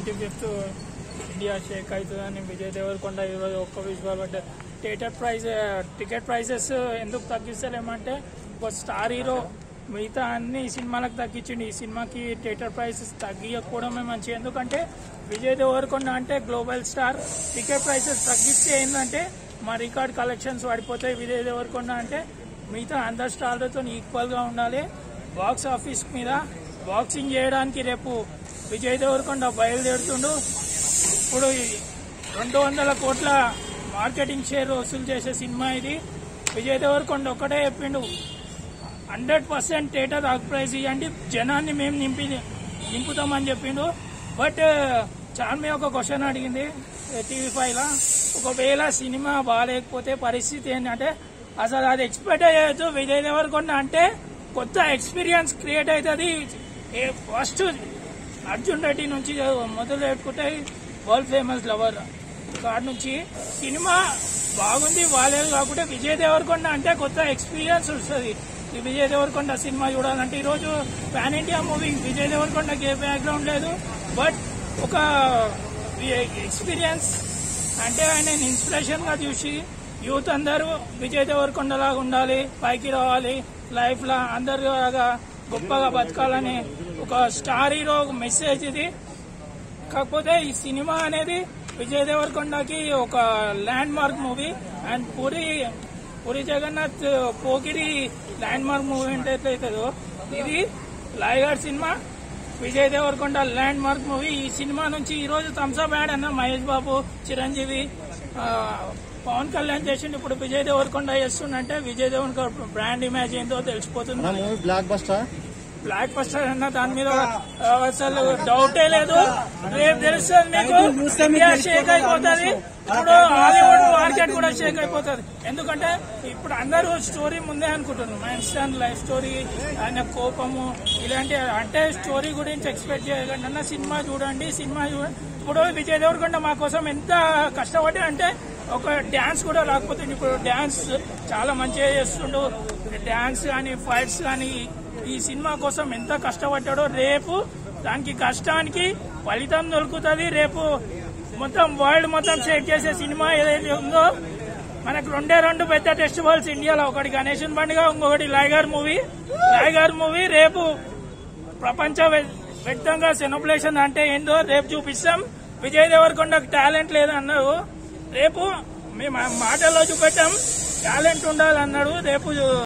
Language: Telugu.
ట్వంటీ ఫిఫ్త్ ఇండియా షేక్ అవుతుందని విజయ్ దేవరకొండ ఈరోజు ఒక్క విజువల్ పడ్డ థియేటర్ ప్రైస్ టికెట్ ప్రైసెస్ ఎందుకు తగ్గిస్తలేమంటే ఒక స్టార్ హీరో మిగతా అన్ని సినిమాలకు తగ్గించిండు ఈ సినిమాకి థియేటర్ ప్రైసెస్ తగ్గియకపోవడమే మంచిది ఎందుకంటే విజయ్ దేవరకొండ అంటే గ్లోబల్ స్టార్ టికెట్ ప్రైసెస్ తగ్గిస్తే ఏంటంటే మా రికార్డ్ కలెక్షన్స్ పడిపోతాయి విజయ్ దేవరకొండ అంటే మిగతా అందరు స్టార్లతో ఈక్వల్గా ఉండాలి బాక్స్ ఆఫీస్ మీద బాక్సింగ్ చేయడానికి రేపు విజయ్ దేవరకొండ బయలుదేరుతుండు ఇప్పుడు ఈ రెండు వందల కోట్ల మార్కెటింగ్ షేర్ వసూలు చేసే సినిమా ఇది విజయ్ దేవరకొండ ఒక్కటే చెప్పిండు హండ్రెడ్ పర్సెంట్ థియేటర్ ప్రైజ్ ఇవ్వండి జనాన్ని మేము నింపి నింపుతామని చెప్పిండు బట్ చార్మి ఒక క్వశ్చన్ అడిగింది టీవీ ఫైవ్ లా ఒకవేళ సినిమా బాగాలేకపోతే పరిస్థితి ఏంటంటే అసలు అది ఎక్స్పెక్ట్ అయ్యచ్చు విజయ్ దేవరకొండ అంటే కొత్త ఎక్స్పీరియన్స్ క్రియేట్ అవుతుంది ఫస్ట్ అర్జున్ రెడ్డి నుంచి మొదలు పెట్టుకుంటే వరల్డ్ ఫేమస్ లవర్ కాడ నుంచి సినిమా బాగుంది బాగాలేదు కాకుండా విజయ్ దేవరకొండ అంటే కొత్త ఎక్స్పీరియన్స్ వస్తుంది ఈ విజయ్ దేవరకొండ సినిమా చూడాలంటే ఈ రోజు పాన్ ఇండియా మూవీ విజయ్ దేవరకొండకి ఏ బ్యాక్గ్రౌండ్ లేదు బట్ ఒక ఎక్స్పీరియన్స్ అంటే ఆయన ఇన్స్పిరేషన్ గా చూసి యూత్ అందరూ విజయ్ దేవరకొండ లాగా ఉండాలి పైకి రావాలి లైఫ్ లా అందరు లాగా గొప్పగా బతకాలని ఒక స్టార్ హీరో మెసేజ్ ఇది కాకపోతే ఈ సినిమా అనేది విజయ్ దేవరకొండకి ఒక landmark movie and Puri Puri Jagannadh Pokiri landmark movie అంటే ఎట్లయితుందో ఇది లాయగాడ్ cinema Vijay Devarakonda landmark movie ఈ సినిమా నుంచి ఈ రోజు థమ్స్అప్ యాడ్ అన్న మహేష్ బాబు చిరంజీవి ఆ, పవన్ కళ్యాణ్ చేసిండు ఇప్పుడు విజయ్ దేవరకొండ చేస్తుండంటే విజయ్ దేవరకొండ బ్రాండ్ ఇమేజ్ ఏందో తెలిసిపోతుంది నా movie blockbuster blockbuster అన్న దాని మీద ఆ, అసలు డౌటే లేదు రేపు తెలుస్తుంది మీకు ఇండియా షేక్ అయిపోతుంది ఇప్పుడు హాలీవుడ్ మార్కెట్ కూడా షేక్ అయిపోతుంది ఎందుకంటే ఇప్పుడు అందరూ స్టోరీ ముందే అనుకుంటున్నారు మైండ్ స్టాండ్ లైఫ్ స్టోరీ ఆయన కోపము ఇలాంటి అంటే స్టోరీ గురించి ఎక్స్పెక్ట్ చేయకండి అన్న సినిమా చూడండి సినిమా చూడండి ఇప్పుడు విజయ్ దేవరకొండ మా కోసం ఎంత కష్టపడి అంటే ఒక డ్యాన్స్ కూడా రాకపోతే ఇప్పుడు డ్యాన్స్ చాలా మంచిగా చేస్తుండు డ్యాన్స్ కానీ ఫైట్స్ కానీ ఈ సినిమా కోసం ఎంత కష్టపడ్డాడో రేపు దానికి కష్టానికి ఫలితం దొరుకుతుంది రేపు మొత్తం వరల్డ్ మొత్తం షేక్ చేసే సినిమా ఏదైతే ఉందో మనకు రెండే రెండు పెద్ద ఫెస్టివల్స్ ఇండియాలో ఒకటి గణేశన్ పండుగ ఇంకొకటి లైగర్ మూవీ లైగర్ మూవీ రేపు ప్రపంచ వ్య- వ్యక్తంగా సెలబ్రేషన్ అంటే ఏందో రేపు చూపిస్తాం విజయ్ దేవరకొండకు టాలెంట్ లేదన్నారు రేపు మేము ఆ మాటల్లో చూపెట్టాం టాలెంట్ ఉండాలన్నాడు రేపు